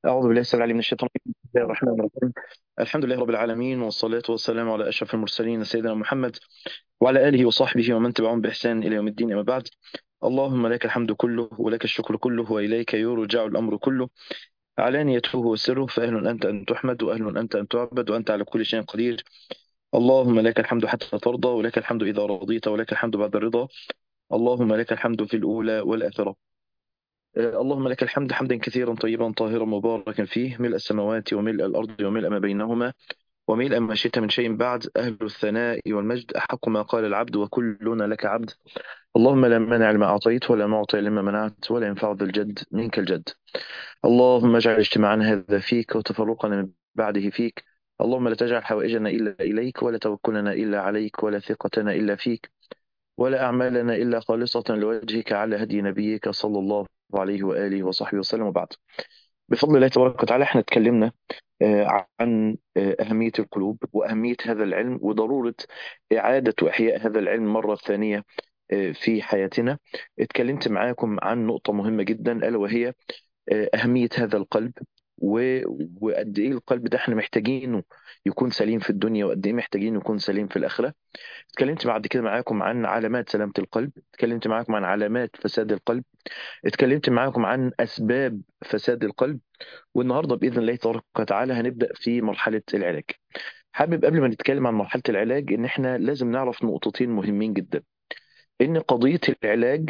أعوذ بالله السميع العليم من الشيطان الرجيم بسم الله الرحمن الرحيم الحمد لله رب العالمين والصلاة والسلام على أشرف المرسلين سيدنا محمد وعلى آله وصحبه ومن تبعهم بإحسان إلى يوم الدين أما بعد اللهم لك الحمد كله ولك الشكر كله وإليك يرجع الأمر كله علانيته وسره فأهل أنت أن تحمد وأهل أنت أن تعبد وأنت على كل شيء قدير اللهم لك الحمد حتى ترضى ولك الحمد إذا رضيت ولك الحمد بعد الرضا اللهم لك الحمد في الأولى والآخرة آه، اللهم لك الحمد حمدا كثيرا طيبا طاهرا مباركا فيه ملء السماوات وملء الأرض وملء ما بينهما وملء ما شئت من شيء بعد أهل الثناء والمجد أحق ما قال العبد وكلنا لك عبد اللهم لا مانع لما أعطيت ولا معطي لما منعت ولا ينفع ذا الجد منك الجد اللهم اجعل اجتماعنا هذا فيك وتفرقنا من بعده فيك اللهم لا تجعل حوائجنا إلا إليك ولا توكلنا إلا عليك ولا ثقتنا إلا فيك ولا أعمالنا إلا خالصة لوجهك على هدي نبيك صلى الله عليه وآله وصحبه وسلم وبعد بفضل الله تبارك وتعالى احنا اتكلمنا آه، عن آه، أهمية القلوب وأهمية هذا العلم وضرورة إعادة وإحياء هذا العلم مرة ثانية آه، في حياتنا اتكلمت معاكم عن نقطة مهمة جدا ألا وهي آه، أهمية هذا القلب و- وقد إيه القلب ده احنا محتاجينه يكون سليم في الدنيا وقد إيه محتاجينه يكون سليم في الآخرة اتكلمت بعد كده معاكم عن علامات سلامة القلب اتكلمت معاكم عن علامات فساد القلب اتكلمت معاكم عن أسباب فساد القلب والنهاردة بإذن الله تبارك وتعالى هنبدأ في مرحلة العلاج حابب قبل ما نتكلم عن مرحلة العلاج إن إحنا لازم نعرف نقطتين مهمين جدا إن قضية العلاج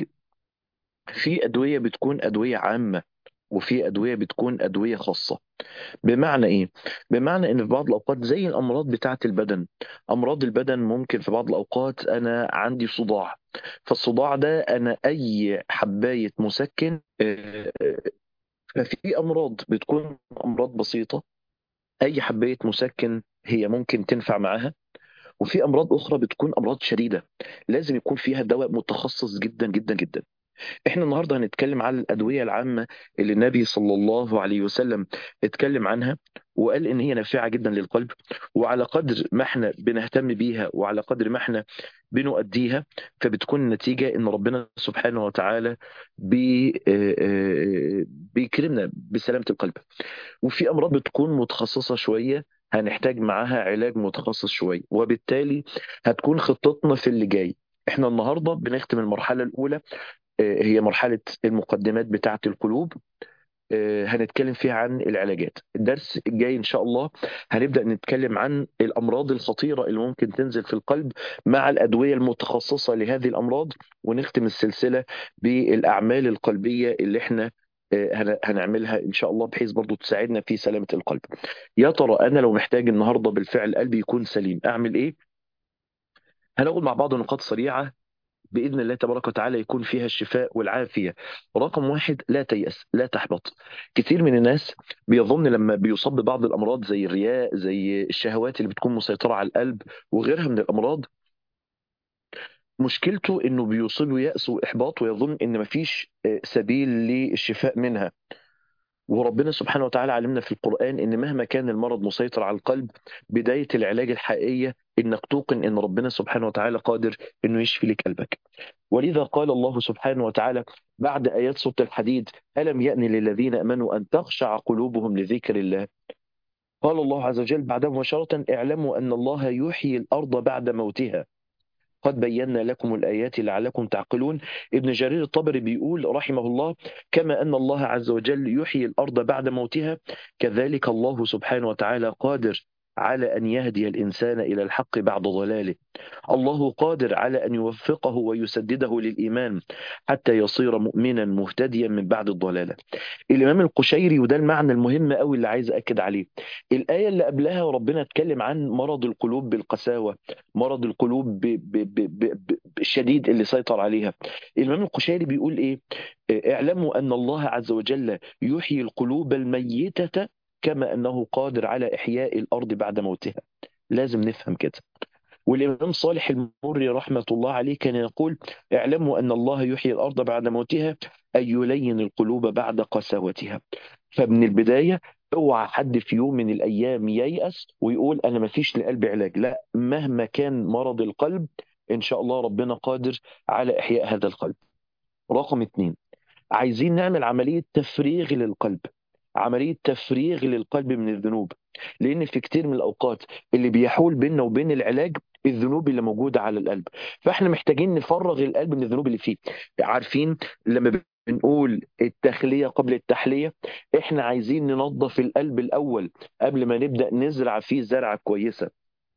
في أدوية بتكون أدوية عامة وفي أدوية بتكون أدوية خاصة بمعنى إيه؟ بمعنى إن في بعض الأوقات زي الأمراض بتاعة البدن أمراض البدن ممكن في بعض الأوقات أنا عندي صداع فالصداع ده أنا أي حباية مسكن آه، آه، ففي أمراض بتكون أمراض بسيطة أي حباية مسكن هي ممكن تنفع معاها وفي أمراض أخرى بتكون أمراض شديدة لازم يكون فيها دواء متخصص جدا جدا جدا احنا النهارده هنتكلم على الادويه العامه اللي النبي صلى الله عليه وسلم اتكلم عنها وقال ان هي نافعه جدا للقلب وعلى قدر ما احنا بنهتم بيها وعلى قدر ما احنا بنؤديها فبتكون النتيجه ان ربنا سبحانه وتعالى بي آه، آه، بيكرمنا بسلامه القلب وفي امراض بتكون متخصصه شويه هنحتاج معاها علاج متخصص شويه وبالتالي هتكون خطتنا في اللي جاي احنا النهارده بنختم المرحله الاولى آه، هي مرحلة المقدمات بتاعة القلوب آه، هنتكلم فيها عن العلاجات الدرس الجاي إن شاء الله هنبدأ نتكلم عن الأمراض الخطيرة اللي ممكن تنزل في القلب مع الأدوية المتخصصة لهذه الأمراض ونختم السلسلة بالأعمال القلبية اللي احنا آه، هن- هنعملها إن شاء الله بحيث برضو تساعدنا في سلامة القلب يا ترى أنا لو محتاج النهاردة بالفعل قلبي يكون سليم أعمل إيه؟ هنقول مع بعض نقاط سريعة بإذن الله تبارك وتعالى يكون فيها الشفاء والعافية رقم واحد لا تيأس لا تحبط كتير من الناس بيظن لما بيصاب ببعض الأمراض زي الرياء زي الشهوات اللي بتكون مسيطرة على القلب وغيرها من الأمراض مشكلته إنه بيصيبه يأس وإحباط ويظن إن مفيش آه، سبيل للشفاء منها وربنا سبحانه وتعالى علمنا في القرآن إن مهما كان المرض مسيطر على القلب بداية العلاج الحقيقية إنك توقن إن ربنا سبحانه وتعالى قادر إنه يشفي لك قلبك ولذا قال الله سبحانه وتعالى بعد آيات سورة الحديد ألم يأن للذين آمنوا أن تخشع قلوبهم لذكر الله قال الله عز وجل بعد مباشرة اعلموا أن الله يحيي الأرض بعد موتها قد بينا لكم الآيات لعلكم تعقلون ابن جرير الطبري بيقول رحمه الله كما أن الله عز وجل يحيي الأرض بعد موتها كذلك الله سبحانه وتعالى قادر على أن يهدي الإنسان إلى الحق بعد ضلاله الله قادر على أن يوفقه ويسدده للإيمان حتى يصير مؤمنا مهتديا من بعد الضلالة الإمام القشيري وده المعنى المهم قوي اللي عايز أكد عليه الآية اللي قبلها ربنا اتكلم عن مرض القلوب بالقساوة مرض القلوب ب... ب... ب... ب... ب... الشديد اللي سيطر عليها الإمام القشيري بيقول إيه اعلموا أن الله عز وجل يحيي القلوب الميتة كما أنه قادر على إحياء الأرض بعد موتها لازم نفهم كده والإمام صالح المري رحمة الله عليه كان يقول اعلموا أن الله يحيي الأرض بعد موتها أي يلين القلوب بعد قساوتها فمن البداية اوعى حد في يوم من الأيام ييأس ويقول أنا مفيش لقلبي علاج لا مهما كان مرض القلب إن شاء الله ربنا قادر على إحياء هذا القلب رقم اتنين عايزين نعمل عملية تفريغ للقلب عملية تفريغ للقلب من الذنوب لأن في كتير من الأوقات اللي بيحول بيننا وبين العلاج الذنوب اللي موجودة على القلب فاحنا محتاجين نفرغ القلب من الذنوب اللي فيه عارفين لما بنقول التخلية قبل التحلية احنا عايزين ننظف القلب الأول قبل ما نبدأ نزرع فيه زرعة كويسة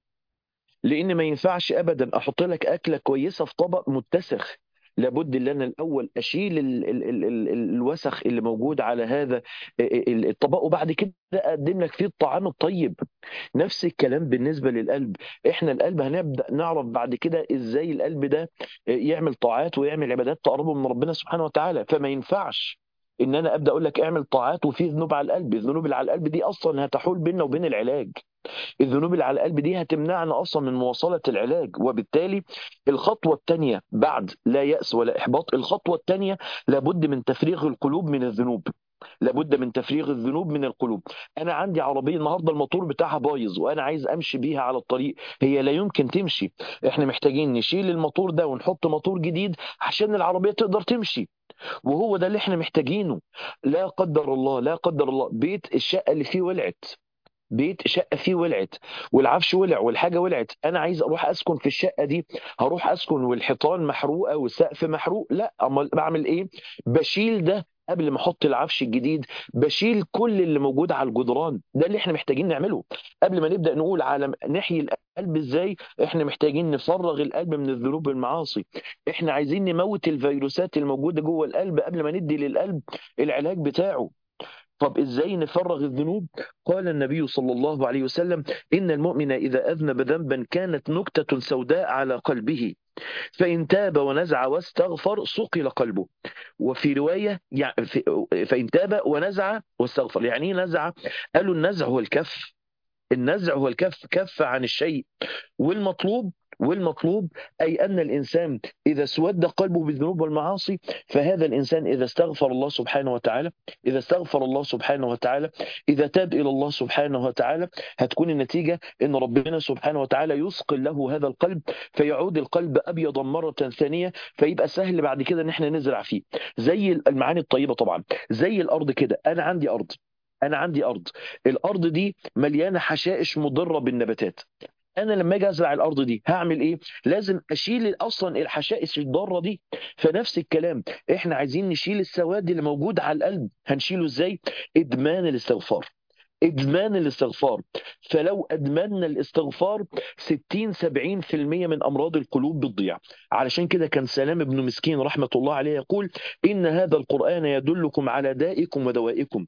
لان ما ينفعش ابدا احط لك اكله كويسه في طبق متسخ لابد ان انا الاول اشيل ال ال ال ال الوسخ اللي موجود على هذا ال- الطبق وبعد كده اقدم لك فيه الطعام الطيب نفس الكلام بالنسبه للقلب احنا القلب هنبدا نعرف بعد كده ازاي القلب ده يعمل طاعات ويعمل عبادات تقربه من ربنا سبحانه وتعالى فما ينفعش ان انا ابدا اقول لك اعمل طاعات وفي ذنوب على القلب الذنوب اللي على القلب دي اصلا هتحول بيننا وبين العلاج الذنوب اللي على القلب دي هتمنعنا اصلا من مواصله العلاج وبالتالي الخطوه الثانيه بعد لا ياس ولا احباط الخطوه الثانيه لابد من تفريغ القلوب من الذنوب لابد من تفريغ الذنوب من القلوب انا عندي عربيه النهارده الموتور بتاعها بايظ وانا عايز امشي بيها على الطريق هي لا يمكن تمشي احنا محتاجين نشيل الموتور ده ونحط موتور جديد عشان العربيه تقدر تمشي وهو ده اللي احنا محتاجينه لا قدر الله لا قدر الله بيت الشقه اللي فيه ولعت بيت شقه فيه ولعت والعفش ولع والحاجه ولعت انا عايز اروح اسكن في الشقه دي هروح اسكن والحيطان محروقه والسقف محروق لا امال بعمل ايه بشيل ده قبل ما احط العفش الجديد بشيل كل اللي موجود على الجدران ده اللي احنا محتاجين نعمله قبل ما نبدا نقول على نحيي القلب ازاي احنا محتاجين نفرغ القلب من الذنوب والمعاصي احنا عايزين نموت الفيروسات الموجوده جوه القلب قبل ما ندي للقلب العلاج بتاعه طب ازاي نفرغ الذنوب قال النبي صلى الله عليه وسلم ان المؤمن اذا اذنب ذنبا كانت نكته سوداء على قلبه فان تاب ونزع واستغفر صقل قلبه وفي روايه يعني فان تاب ونزع واستغفر يعني ايه نزع قالوا النزع هو الكف النزع هو الكف كف عن الشيء والمطلوب والمطلوب أي أن الإنسان إذا اسود قلبه بالذنوب والمعاصي فهذا الإنسان إذا استغفر الله سبحانه وتعالى إذا استغفر الله سبحانه وتعالى إذا تاب إلى الله سبحانه وتعالى هتكون النتيجة أن ربنا سبحانه وتعالى يثقل له هذا القلب فيعود القلب أبيضا مرة ثانية فيبقى سهل بعد كده أن احنا نزرع فيه زي المعاني الطيبة طبعا زي الأرض كده أنا عندي أرض أنا عندي أرض الأرض دي مليانة حشائش مضرة بالنباتات انا لما اجي ازرع الارض دي هعمل ايه لازم اشيل اصلا الحشائش الضاره دي فنفس الكلام احنا عايزين نشيل السواد اللي موجود على القلب هنشيله ازاي ادمان الاستغفار ادمان الاستغفار فلو ادمنا الاستغفار 60 70% من امراض القلوب بتضيع علشان كده كان سلام ابن مسكين رحمه الله عليه يقول ان هذا القران يدلكم على دائكم ودوائكم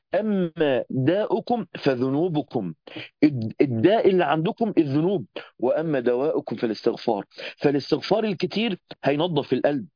اما داؤكم فذنوبكم الداء اللي عندكم الذنوب واما دواؤكم فالاستغفار فالاستغفار الكتير هينظف القلب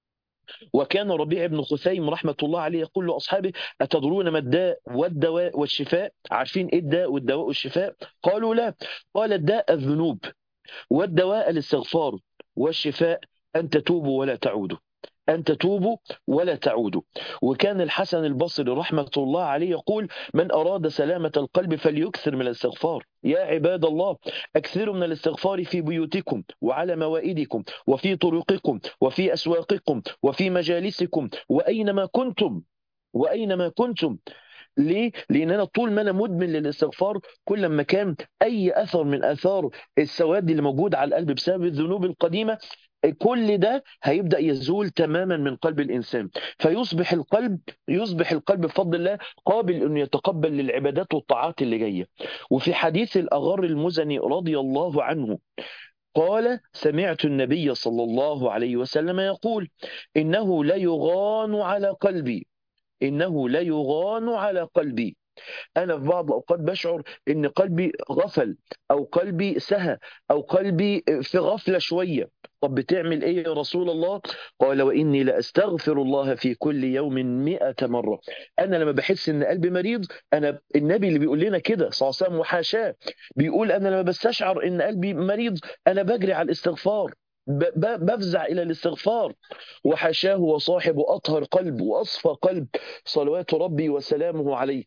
وكان ربيع بن خثيم رحمة الله عليه يقول لأصحابه أتدرون ما الداء والدواء والشفاء عارفين إيه الداء والدواء والشفاء قالوا لا قال الداء الذنوب والدواء الاستغفار والشفاء أن تتوبوا ولا تعودوا أن تتوبوا ولا تعودوا وكان الحسن البصري رحمة الله عليه يقول من أراد سلامة القلب فليكثر من الاستغفار يا عباد الله أكثروا من الاستغفار في بيوتكم وعلى موائدكم وفي طرقكم وفي أسواقكم وفي مجالسكم وأينما كنتم وأينما كنتم ليه؟ لأن أنا طول ما أنا مدمن للاستغفار كل ما كان أي أثر من آثار السواد اللي موجود على القلب بسبب الذنوب القديمة كل ده هيبدا يزول تماما من قلب الانسان فيصبح القلب يصبح القلب بفضل الله قابل انه يتقبل للعبادات والطاعات اللي جايه وفي حديث الاغر المزني رضي الله عنه قال سمعت النبي صلى الله عليه وسلم يقول انه ليغان على قلبي انه ليغان على قلبي انا في بعض الاوقات بشعر ان قلبي غفل او قلبي سهى او قلبي في غفله شويه طب بتعمل ايه يا رسول الله قال واني لاستغفر الله في كل يوم مئة مره انا لما بحس ان قلبي مريض انا النبي اللي بيقول لنا كده صلى الله عليه وسلم وحاشاه بيقول انا لما بستشعر ان قلبي مريض انا بجري على الاستغفار بفزع الى الاستغفار وحاشاه وصاحب اطهر قلب واصفى قلب صلوات ربي وسلامه عليه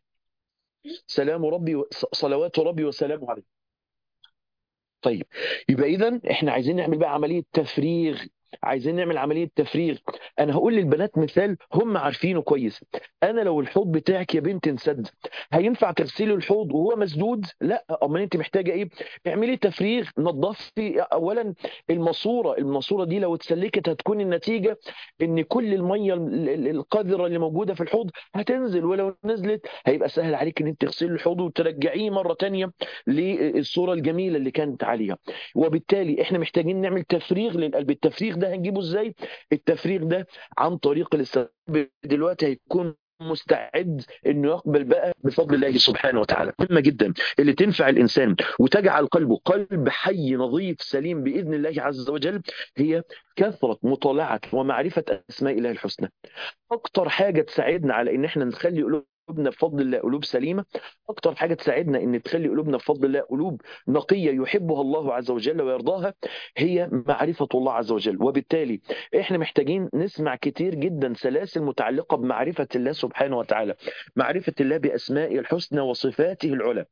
سلام ربي صلوات ربي وسلامه عليه طيب يبقى اذا احنا عايزين نعمل بقى عمليه تفريغ عايزين نعمل عمليه تفريغ انا هقول للبنات مثال هم عارفينه كويس انا لو الحوض بتاعك يا بنت انسد هينفع تغسلي الحوض وهو مسدود لا امال انت محتاجه ايه اعملي تفريغ نظفي اولا الماسوره الماسوره دي لو اتسلكت هتكون النتيجه ان كل الميه ال- ال- القذره اللي موجوده في الحوض هتنزل ولو نزلت هيبقى سهل عليك ان انت تغسلي الحوض وترجعيه مره تانية للصوره الجميله اللي كانت عليها وبالتالي احنا محتاجين نعمل تفريغ للقلب التفريغ ده هنجيبه ازاي التفريغ ده عن طريق الاستغفار دلوقتي هيكون مستعد انه يقبل بقى بفضل الله سبحانه وتعالى مهمه جدا اللي تنفع الانسان وتجعل قلبه قلب حي نظيف سليم باذن الله عز وجل هي كثره مطالعه ومعرفه اسماء الله الحسنى اكتر حاجه تساعدنا على ان احنا نخلي قلوبنا بفضل الله قلوب سليمه اكتر حاجه تساعدنا ان تخلي قلوبنا بفضل الله قلوب نقيه يحبها الله عز وجل ويرضاها هي معرفه الله عز وجل وبالتالي احنا محتاجين نسمع كتير جدا سلاسل متعلقه بمعرفه الله سبحانه وتعالى معرفه الله باسمائه الحسنى وصفاته العلى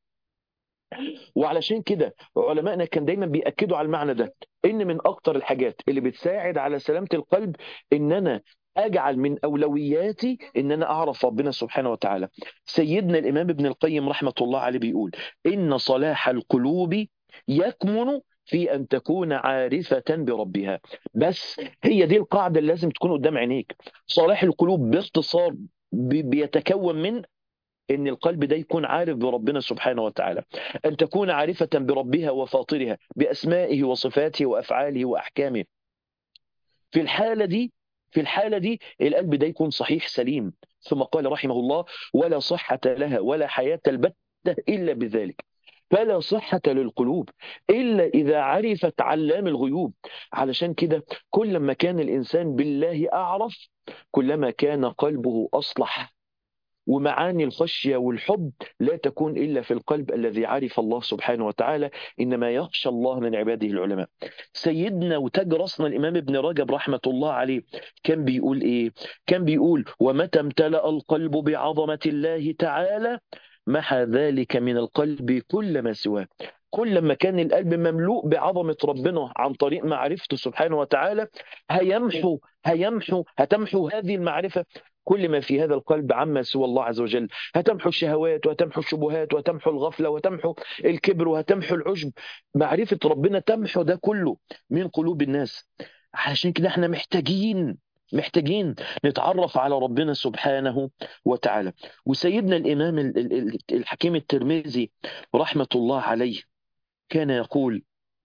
وعلشان كده علمائنا كان دايما بيأكدوا على المعنى ده ان من اكتر الحاجات اللي بتساعد على سلامة القلب ان انا اجعل من اولوياتي ان انا اعرف ربنا سبحانه وتعالى سيدنا الامام ابن القيم رحمة الله عليه بيقول ان صلاح القلوب يكمن في ان تكون عارفة بربها بس هي دي القاعدة اللي لازم تكون قدام عينيك صلاح القلوب باختصار بي- بيتكون من ان القلب ده يكون عارف بربنا سبحانه وتعالى ان تكون عارفة بربها وفاطرها باسمائه وصفاته وافعاله واحكامه في الحالة دي في الحالة دي القلب ده يكون صحيح سليم ثم قال رحمه الله ولا صحة لها ولا حياة البتة إلا بذلك فلا صحة للقلوب إلا إذا عرفت علام الغيوب علشان كده كل ما كان الإنسان بالله أعرف كلما كان قلبه أصلح ومعاني الخشية والحب لا تكون إلا في القلب الذي عرف الله سبحانه وتعالى إنما يخشى الله من عباده العلماء سيدنا وتاج راسنا الإمام ابن رجب رحمة الله عليه كان بيقول إيه كان بيقول ومتى امتلأ القلب بعظمة الله تعالى محى ذلك من القلب كل ما سواه كل ما كان القلب مملوء بعظمة ربنا عن طريق معرفته سبحانه وتعالى هيمحو هيمحو هتمحو هذه المعرفة كل ما في هذا القلب عما سوى الله عز وجل هتمحو الشهوات وهتمحو الشبهات وهتمحو الغفلة وهتمحو الكبر وهتمحو العجب معرفة ربنا تمحو ده كله من قلوب الناس علشان كده احنا محتاجين محتاجين نتعرف على ربنا سبحانه وتعالى وسيدنا الإمام ال- ال- ال- الحكيم الترمذي رحمة الله عليه كان يقول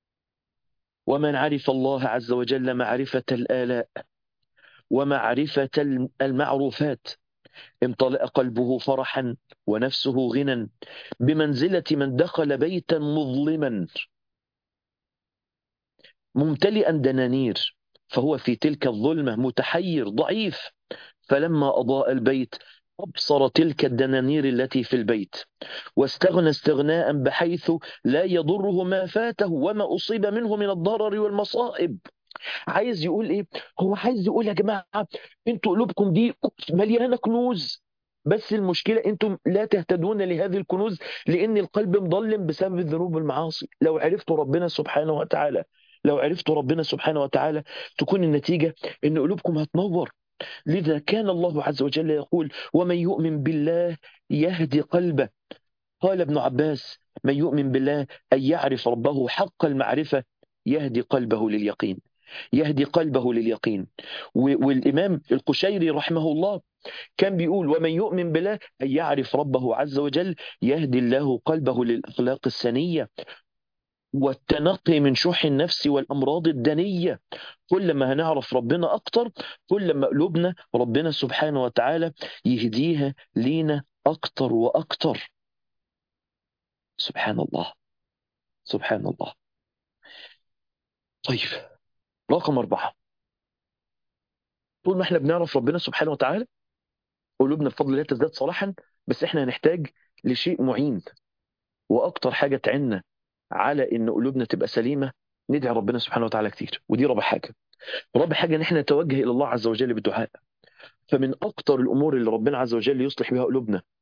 ومن عرف الله عز وجل معرفة الآلاء ومعرفة المعروفات امتلأ قلبه فرحا ونفسه غنى بمنزلة من دخل بيتا مظلما ممتلئا دنانير فهو في تلك الظلمة متحير ضعيف فلما أضاء البيت أبصر تلك الدنانير التي في البيت واستغنى استغناء بحيث لا يضره ما فاته وما أصيب منه من الضرر والمصائب عايز يقول ايه هو عايز يقول يا جماعه انتوا قلوبكم دي مليانه كنوز بس المشكله انتم لا تهتدون لهذه الكنوز لان القلب مظلم بسبب الذنوب والمعاصي لو عرفتوا ربنا سبحانه وتعالى لو عرفتوا ربنا سبحانه وتعالى تكون النتيجه ان قلوبكم هتنور لذا كان الله عز وجل يقول ومن يؤمن بالله يهدي قلبه قال ابن عباس من يؤمن بالله أن يعرف ربه حق المعرفة يهدي قلبه لليقين يهدي قلبه لليقين و- والإمام القشيري رحمه الله كان بيقول ومن يؤمن بالله أن يعرف ربه عز وجل يهدي الله قلبه للأخلاق السنية والتنقي من شح النفس والأمراض الدنية كل ما هنعرف ربنا أكتر كل ما قلوبنا ربنا سبحانه وتعالى يهديها لينا أكتر وأكتر سبحان الله سبحان الله طيب رقم أربعة طول ما احنا بنعرف ربنا سبحانه وتعالى قلوبنا بفضل الله تزداد صلاحا بس احنا هنحتاج لشيء معين واكتر حاجه تعنا على ان قلوبنا تبقى سليمه ندعي ربنا سبحانه وتعالى كتير ودي رابع حاجه رابع حاجه ان احنا نتوجه الى الله عز وجل بالدعاء فمن اكتر الامور اللي ربنا عز وجل يصلح بها قلوبنا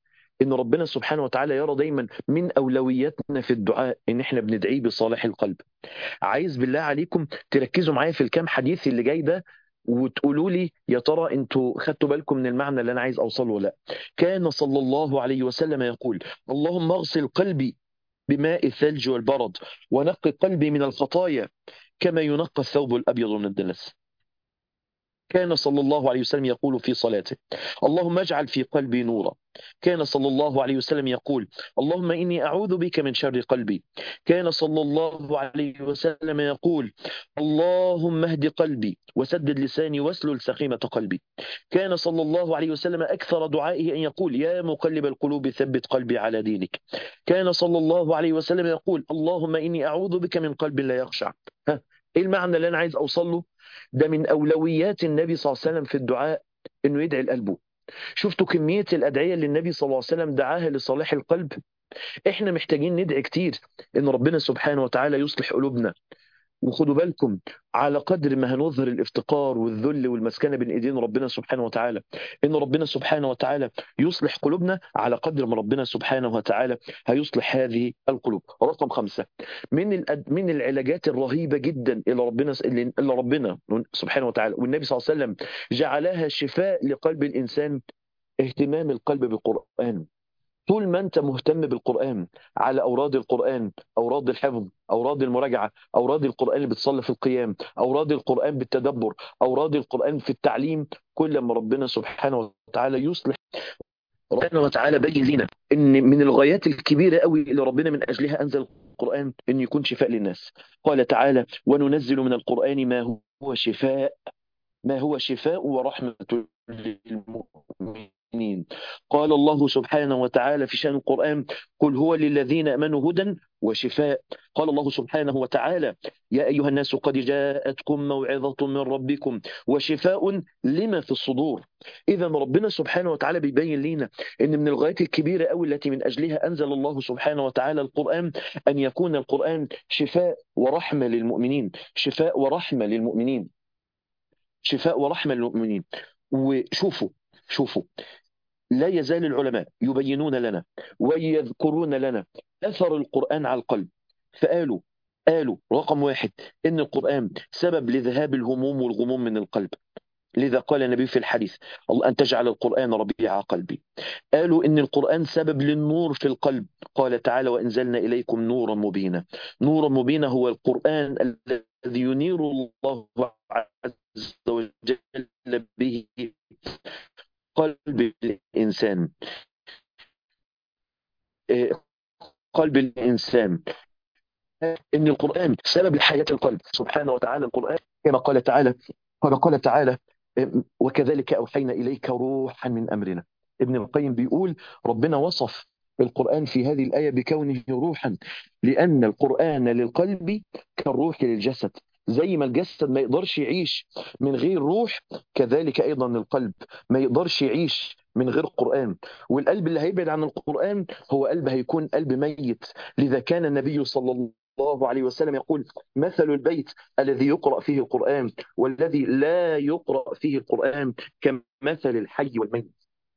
ان ربنا سبحانه وتعالى يرى دايما من اولوياتنا في الدعاء ان احنا بندعيه بصالح القلب عايز بالله عليكم تركزوا معايا في الكام حديث اللي جاي ده وتقولوا لي يا ترى انتوا خدتوا بالكم من المعنى اللي انا عايز اوصله ولا لا كان صلى الله عليه وسلم يقول اللهم اغسل قلبي بماء الثلج والبرد ونقي قلبي من الخطايا كما ينقى الثوب الابيض من الدنس كان صلى الله عليه وسلم يقول في صلاته اللهم اجعل في قلبي نورا كان صلى الله عليه وسلم يقول اللهم إني أعوذ بك من شر قلبي كان صلى الله عليه وسلم يقول اللهم اهد قلبي وسدد لساني واسلل سخيمة قلبي كان صلى الله عليه وسلم أكثر دعائه أن يقول يا مقلب القلوب ثبت قلبي على دينك كان صلى الله عليه وسلم يقول اللهم إني أعوذ بك من قلب لا يخشع ها ايه المعنى اللي انا عايز اوصل له ده من اولويات النبي صلى الله عليه وسلم في الدعاء انه يدعي لقلبه شفتوا كميه الادعيه اللي النبي صلى الله عليه وسلم دعاها لصلاح القلب احنا محتاجين ندعي كتير ان ربنا سبحانه وتعالى يصلح قلوبنا وخدوا بالكم على قدر ما هنظهر الافتقار والذل والمسكنه بين ايدين ربنا سبحانه وتعالى ان ربنا سبحانه وتعالى يصلح قلوبنا على قدر ما ربنا سبحانه وتعالى هيصلح هذه القلوب رقم خمسة من الأد... من العلاجات الرهيبه جدا اللي ربنا اللي ربنا سبحانه وتعالى والنبي صلى الله عليه وسلم جعلها شفاء لقلب الانسان اهتمام القلب بالقران طول ما انت مهتم بالقرآن على أوراد القرآن أوراد الحفظ أوراد المراجعة أوراد القرآن اللي بتصلي في القيام أوراد القرآن بالتدبر أوراد القرآن في التعليم كل ما ربنا سبحانه وتعالى يصلح ربنا وتعالى بين لنا ان من الغايات الكبيره قوي اللي ربنا من اجلها انزل القران ان يكون شفاء للناس قال تعالى وننزل من القران ما هو شفاء ما هو شفاء ورحمه للمؤمنين قال الله سبحانه وتعالى في شأن القرآن قل هو للذين أمنوا هدى وشفاء قال الله سبحانه وتعالى يا أيها الناس قد جاءتكم موعظة من ربكم وشفاء لما في الصدور إذا ربنا سبحانه وتعالى بيبين لنا أن من الغايات الكبيرة أوي التي من أجلها أنزل الله سبحانه وتعالى القرآن أن يكون القرآن شفاء ورحمة للمؤمنين شفاء ورحمة للمؤمنين شفاء ورحمة للمؤمنين وشوفوا شوفوا لا يزال العلماء يبينون لنا ويذكرون لنا أثر القرآن على القلب فقالوا قالوا رقم واحد إن القرآن سبب لذهاب الهموم والغموم من القلب لذا قال النبي في الحديث الله أن تجعل القرآن ربيع قلبي قالوا إن القرآن سبب للنور في القلب قال تعالى وإنزلنا إليكم نورا مبينا نورا مبينا هو القرآن الذي ينير الله عز وجل به قلب الإنسان قلب الإنسان إن القرآن سبب لحياة القلب سبحانه وتعالى القرآن كما قال تعالى كما قال تعالى وكذلك أوحينا إليك روحا من أمرنا ابن القيم بيقول ربنا وصف القرآن في هذه الآية بكونه روحا لأن القرآن للقلب كالروح للجسد زي ما الجسد ما يقدرش يعيش من غير روح كذلك أيضا القلب ما يقدرش يعيش من غير قرآن والقلب اللي هيبعد عن القرآن هو قلب هيكون قلب ميت لذا كان النبي صلى الله عليه وسلم يقول مثل البيت الذي يقرأ فيه القرآن والذي لا يقرأ فيه القرآن كمثل الحي والميت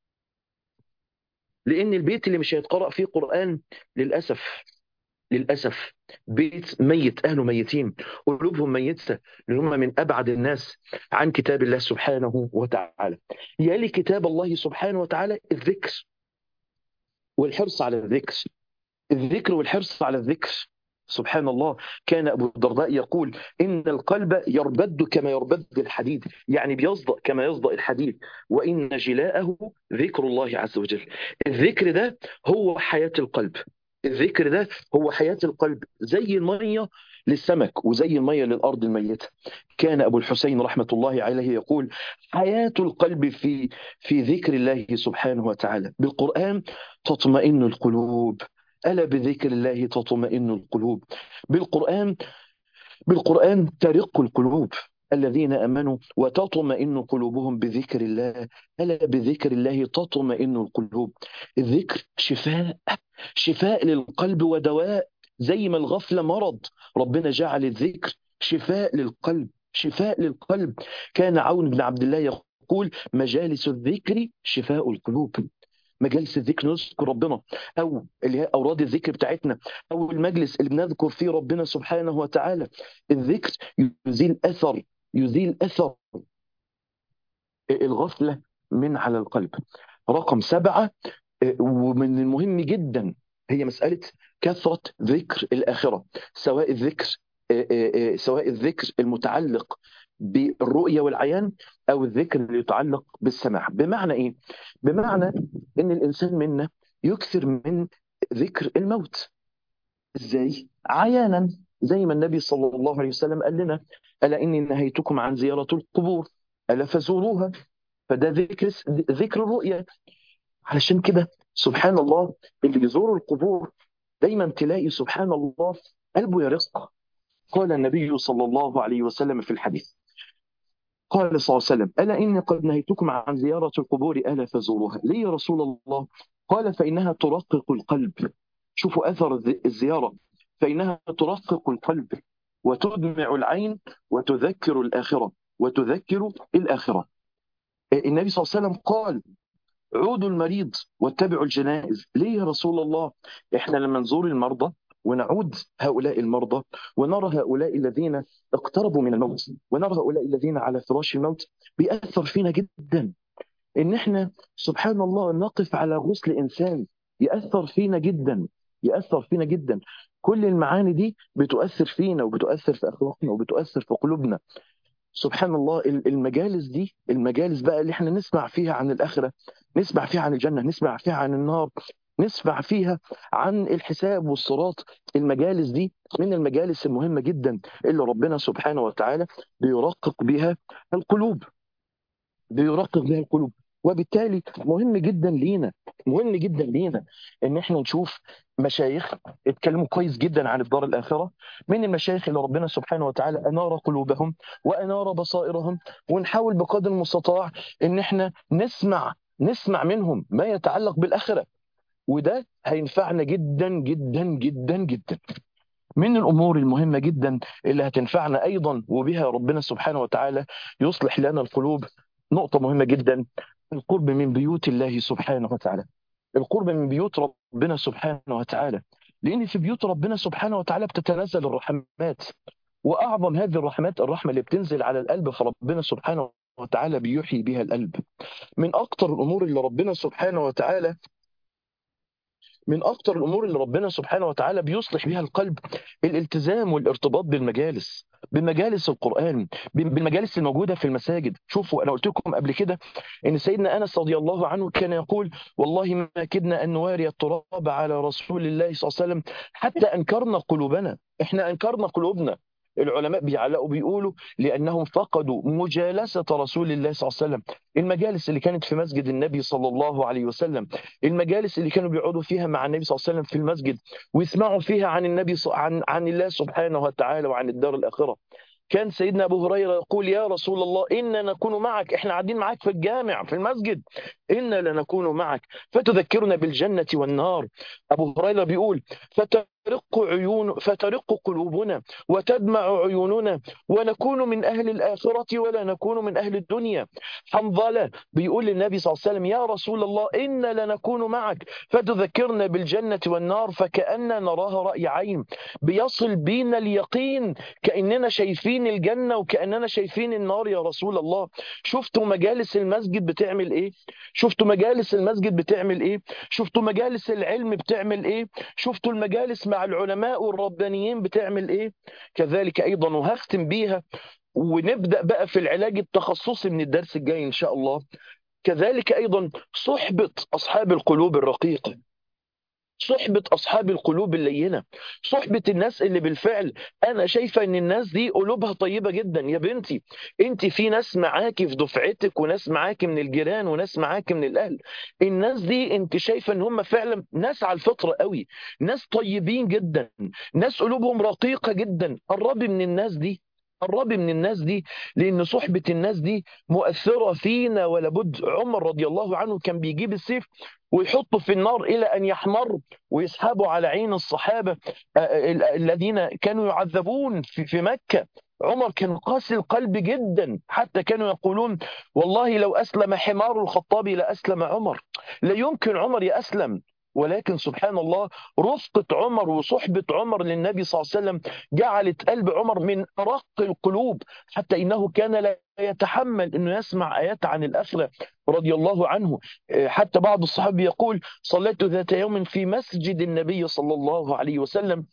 لأن البيت اللي مش هيتقرأ فيه قرآن للأسف للأسف بيت ميت أهله ميتين قلوبهم ميتة لأن هم من أبعد الناس عن كتاب الله سبحانه وتعالى يلي كتاب الله سبحانه وتعالى الذكر والحرص على الذكر الذكر والحرص على الذكر سبحان الله كان أبو الدرداء يقول إن القلب يربد كما يربد الحديد يعني بيصدأ كما يصدأ الحديد وإن جلاءه ذكر الله عز وجل الذكر ده هو حياة القلب الذكر ده هو حياة القلب زي المية للسمك وزي المية للأرض الميتة كان أبو الحسين رحمة الله عليه يقول حياة القلب في في ذكر الله سبحانه وتعالى بالقرآن تطمئن القلوب ألا بذكر الله تطمئن القلوب بالقرآن بالقرآن ترق القلوب الذين امنوا وتطمئن قلوبهم بذكر الله الا بذكر الله تطمئن القلوب الذكر شفاء شفاء للقلب ودواء زي ما الغفله مرض ربنا جعل الذكر شفاء للقلب شفاء للقلب كان عون بن عبد الله يقول مجالس الذكر شفاء القلوب مجالس الذكر نذكر ربنا او اللي هي اوراد الذكر بتاعتنا او المجلس اللي بنذكر فيه ربنا سبحانه وتعالى الذكر يزيل اثر يزيل اثر الغفله من على القلب رقم سبعه ومن المهم جدا هي مساله كثره ذكر الاخره سواء الذكر سواء الذكر المتعلق بالرؤيه والعيان او الذكر اللي يتعلق بالسماع بمعنى ايه بمعنى ان الانسان منا يكثر من ذكر الموت ازاي عيانا زي ما النبي صلى الله عليه وسلم قال لنا الا اني نهيتكم عن زياره القبور الا فزوروها فده ذكر ذكر الرؤيه علشان كده سبحان الله اللي يزور القبور دايما تلاقي سبحان الله قلبه يرق قال النبي صلى الله عليه وسلم في الحديث قال صلى الله عليه وسلم ألا إني قد نهيتكم عن زيارة القبور ألا فزوروها ليه يا رسول الله قال فإنها ترقق القلب شوفوا أثر الزيارة فإنها ترقق القلب وتدمع العين وتذكر الآخرة وتذكر الآخرة النبي صلى الله عليه وسلم قال عودوا المريض واتبعوا الجنائز ليه يا رسول الله احنا لما نزور المرضى ونعود هؤلاء المرضى ونرى هؤلاء الذين اقتربوا من الموت ونرى هؤلاء الذين على فراش الموت بيأثر فينا جدا ان احنا سبحان الله نقف على غسل انسان يأثر فينا جدا يأثر فينا جدا كل المعاني دي بتؤثر فينا وبتؤثر في اخلاقنا وبتؤثر في قلوبنا سبحان الله المجالس دي المجالس بقى اللي احنا نسمع فيها عن الاخره نسمع فيها عن الجنه نسمع فيها عن النار نسمع فيها عن الحساب والصراط المجالس دي من المجالس المهمه جدا اللي ربنا سبحانه وتعالى بيرقق بها القلوب بيرقق بها القلوب وبالتالي مهم جدا لينا مهم جدا لينا ان احنا نشوف مشايخ اتكلموا كويس جدا عن الدار الاخره من المشايخ اللي ربنا سبحانه وتعالى انار قلوبهم وانار بصائرهم ونحاول بقدر المستطاع ان احنا نسمع نسمع منهم ما يتعلق بالاخره وده هينفعنا جدا جدا جدا جدا من الامور المهمه جدا اللي هتنفعنا ايضا وبها ربنا سبحانه وتعالى يصلح لنا القلوب نقطه مهمه جدا القرب من بيوت الله سبحانه وتعالى القرب من بيوت ربنا سبحانه وتعالى لان في بيوت ربنا سبحانه وتعالى بتتنزل الرحمات واعظم هذه الرحمات الرحمه اللي بتنزل على القلب فربنا سبحانه وتعالى بيحيي بها القلب من اكتر الامور اللي ربنا سبحانه وتعالى من اكتر الامور اللي ربنا سبحانه وتعالى بيصلح بها القلب الالتزام والارتباط بالمجالس بمجالس القران بالمجالس الموجوده في المساجد شوفوا انا قلت لكم قبل كده ان سيدنا انس رضي الله عنه كان يقول والله ما كدنا ان نواري التراب على رسول الله صلى الله عليه وسلم حتى انكرنا قلوبنا احنا انكرنا قلوبنا العلماء بيعلقوا بيقولوا لانهم فقدوا مجالسه رسول الله صلى الله عليه وسلم المجالس اللي كانت في مسجد النبي صلى الله عليه وسلم المجالس اللي كانوا بيقعدوا فيها مع النبي صلى الله عليه وسلم في المسجد ويسمعوا فيها عن النبي عن عن الله سبحانه وتعالى وعن الدار الاخره كان سيدنا ابو هريره يقول يا رسول الله انا نكون معك احنا قاعدين معاك في الجامع في المسجد انا لنكون معك فتذكرنا بالجنه والنار ابو هريره بيقول فترق عيون فترق قلوبنا وتدمع عيوننا ونكون من اهل الاخره ولا نكون من اهل الدنيا حنظله بيقول للنبي صلى الله عليه وسلم يا رسول الله انا لنكون معك فتذكرنا بالجنه والنار فكاننا نراها راي عين بيصل بينا اليقين كاننا شايفين الجنه وكاننا شايفين النار يا رسول الله شفتوا مجالس المسجد بتعمل ايه شفتوا مجالس المسجد بتعمل ايه شفتوا مجالس العلم بتعمل ايه شفتوا المجالس مع العلماء والربانيين بتعمل ايه كذلك ايضا وهختم بيها ونبدا بقى في العلاج التخصصي من الدرس الجاي ان شاء الله كذلك ايضا صحبه اصحاب القلوب الرقيقه صحبة أصحاب القلوب اللينة صحبة الناس اللي بالفعل أنا شايفة أن الناس دي قلوبها طيبة جدا يا بنتي أنت في ناس معاكي في دفعتك وناس معاكي من الجيران وناس معاكي من الأهل الناس دي أنت شايفة أن هم فعلا ناس على الفطرة قوي ناس طيبين جدا ناس قلوبهم رقيقة جدا قربي من الناس دي قربي من الناس دي لان صحبه الناس دي مؤثره فينا ولا بد عمر رضي الله عنه كان بيجيب السيف ويحطه في النار الى ان يحمر ويسحبه على عين الصحابه الذين كانوا يعذبون في مكه عمر كان قاسي القلب جدا حتى كانوا يقولون والله لو أسلم حمار الخطاب لأسلم عمر لا يمكن عمر يأسلم ولكن سبحان الله رفقة عمر وصحبة عمر للنبي صلى الله عليه وسلم جعلت قلب عمر من أرق القلوب حتى إنه كان لا يتحمل أنه يسمع آيات عن الآخرة رضي الله عنه حتى بعض الصحابة يقول صليت ذات يوم في مسجد النبي صلى الله عليه وسلم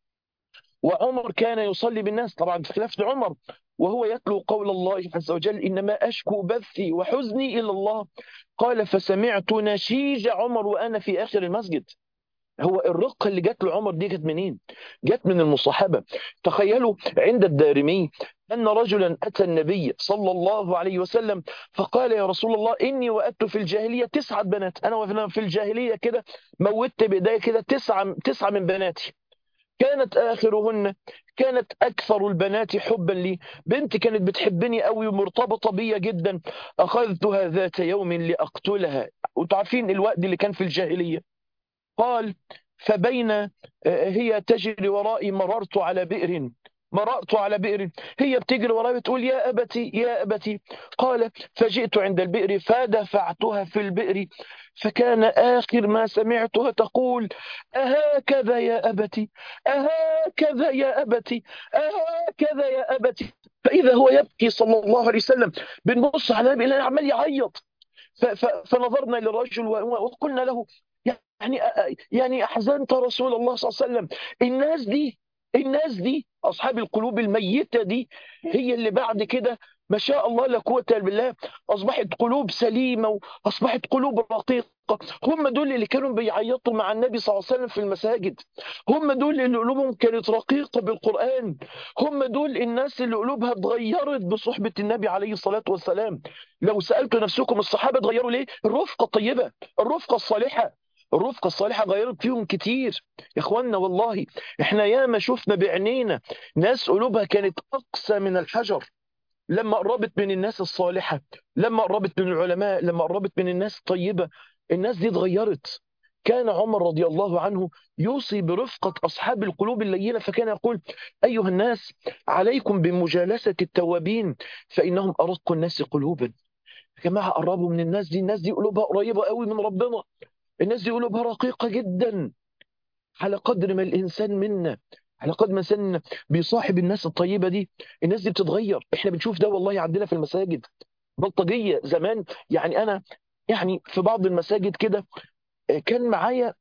وعمر كان يصلي بالناس طبعا في خلافة عمر وهو يتلو قول الله عز وجل إنما أشكو بثي وحزني إلى الله قال فسمعت نشيج عمر وأنا في آخر المسجد هو الرقة اللي جت لعمر دي جت منين؟ جت من المصاحبة تخيلوا عند الدارمي أن رجلا أتى النبي صلى الله عليه وسلم فقال يا رسول الله إني وأدت في الجاهلية تسعة بنات أنا في الجاهلية كده موتت بإيدي كده تسعة, تسعة من بناتي كانت آخرهن كانت أكثر البنات حبا لي بنت كانت بتحبني قوي ومرتبطة بيا جدا أخذتها ذات يوم لأقتلها وتعرفين الوقت اللي كان في الجاهلية قال فبين هي تجري ورائي مررت على بئر مررت على بئر هي بتجري وراي بتقول يا أبتي يا أبتي قال فجئت عند البئر فدفعتها في البئر فكان آخر ما سمعتها تقول أهكذا يا أبتي أهكذا يا أبتي أهكذا يا أبتي فإذا هو يبكي صلى الله عليه وسلم بنبص على النبي عمال يعيط فنظرنا للرجل وقلنا له يعني يعني احزنت رسول الله صلى الله عليه وسلم الناس دي الناس دي اصحاب القلوب الميته دي هي اللي بعد كده ما شاء الله لا قوه الا بالله اصبحت قلوب سليمه واصبحت قلوب رقيقه هم دول اللي كانوا بيعيطوا مع النبي صلى الله عليه وسلم في المساجد هم دول اللي قلوبهم كانت رقيقه بالقران هم دول الناس اللي قلوبها اتغيرت بصحبه النبي عليه الصلاه والسلام لو سالتوا نفسكم الصحابه اتغيروا ليه الرفقه الطيبه الرفقه الصالحه الرفقة الصالحة غيرت فيهم كتير يا اخوانا والله احنا ياما شفنا بعينينا ناس قلوبها كانت اقسى من الحجر لما قربت من الناس الصالحة لما قربت من العلماء لما قربت من الناس الطيبة الناس دي اتغيرت كان عمر رضي الله عنه يوصي برفقة أصحاب القلوب اللينة فكان يقول أيها الناس عليكم بمجالسة التوابين فإنهم أرق الناس قلوبا يا جماعة قربوا من الناس دي الناس دي قلوبها قريبة قوي من ربنا الناس دي قلوبها رقيقة جدا على قدر ما الإنسان منا على قدر ما الإنسان بيصاحب الناس الطيبة دي الناس دي بتتغير احنا بنشوف ده والله عندنا في المساجد بلطجية زمان يعني أنا يعني في بعض المساجد كده كان معايا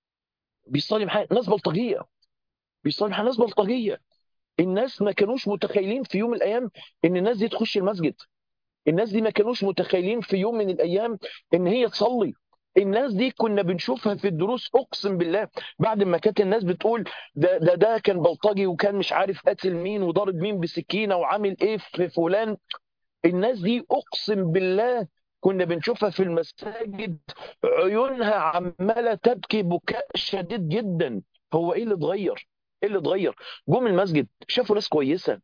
بيصلي معايا ناس بلطجية بيصلي معايا ناس بلطجية الناس ما كانوش متخيلين في يوم من الأيام إن الناس دي تخش المسجد الناس دي ما كانوش متخيلين في يوم من الأيام إن هي تصلي الناس دي كنا بنشوفها في الدروس اقسم بالله بعد ما كانت الناس بتقول ده ده ده كان بلطجي وكان مش عارف قاتل مين وضارب مين بسكينه وعامل ايه في فلان الناس دي اقسم بالله كنا بنشوفها في المساجد عيونها عماله تبكي بكاء شديد جدا هو ايه اللي اتغير؟ ايه اللي اتغير؟ جم المسجد شافوا ناس كويسه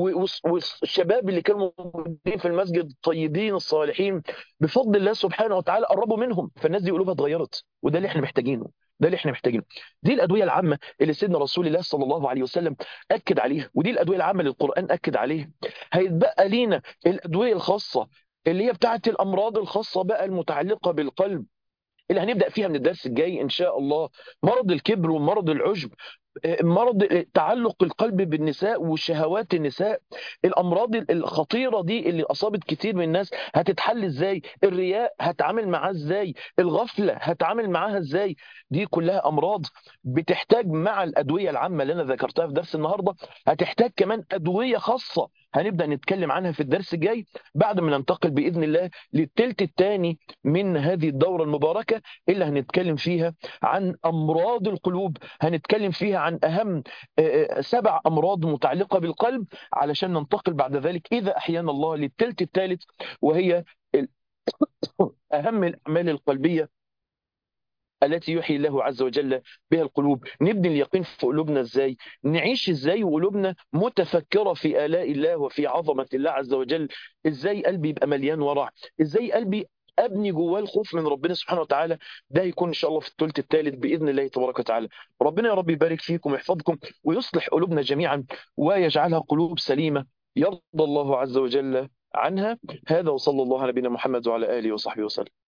والشباب اللي كانوا موجودين في المسجد الطيبين الصالحين بفضل الله سبحانه وتعالى قربوا منهم فالناس دي قلوبها اتغيرت وده اللي احنا محتاجينه ده اللي احنا محتاجينه دي الادويه العامه اللي سيدنا رسول الله صلى الله عليه وسلم اكد عليها ودي الادويه العامه اللي القران اكد عليها هيتبقى لينا الادويه الخاصه اللي هي بتاعت الامراض الخاصه بقى المتعلقه بالقلب اللي هنبدا فيها من الدرس الجاي ان شاء الله مرض الكبر ومرض العجب مرض تعلق القلب بالنساء وشهوات النساء الامراض الخطيره دي اللي اصابت كتير من الناس هتتحل ازاي الرياء هتعامل معاه ازاي الغفله هتعامل معاها ازاي دي كلها امراض بتحتاج مع الادويه العامه اللي انا ذكرتها في درس النهارده هتحتاج كمان ادويه خاصه هنبدا نتكلم عنها في الدرس الجاي بعد ما ننتقل باذن الله للثلث الثاني من هذه الدوره المباركه اللي هنتكلم فيها عن امراض القلوب هنتكلم فيها عن اهم سبع امراض متعلقه بالقلب علشان ننتقل بعد ذلك اذا احيانا الله للثلث الثالث وهي اهم الاعمال القلبيه التي يحيي الله عز وجل بها القلوب نبني اليقين في قلوبنا ازاي نعيش ازاي وقلوبنا متفكرة في آلاء الله وفي عظمة الله عز وجل ازاي قلبي يبقى مليان ورع ازاي قلبي ابني جواه الخوف من ربنا سبحانه وتعالى ده يكون ان شاء الله في الثلث الثالث باذن الله تبارك وتعالى ربنا يا رب يبارك فيكم ويحفظكم ويصلح قلوبنا جميعا ويجعلها قلوب سليمه يرضى الله عز وجل عنها هذا وصلى الله على نبينا محمد وعلى اله وصحبه وسلم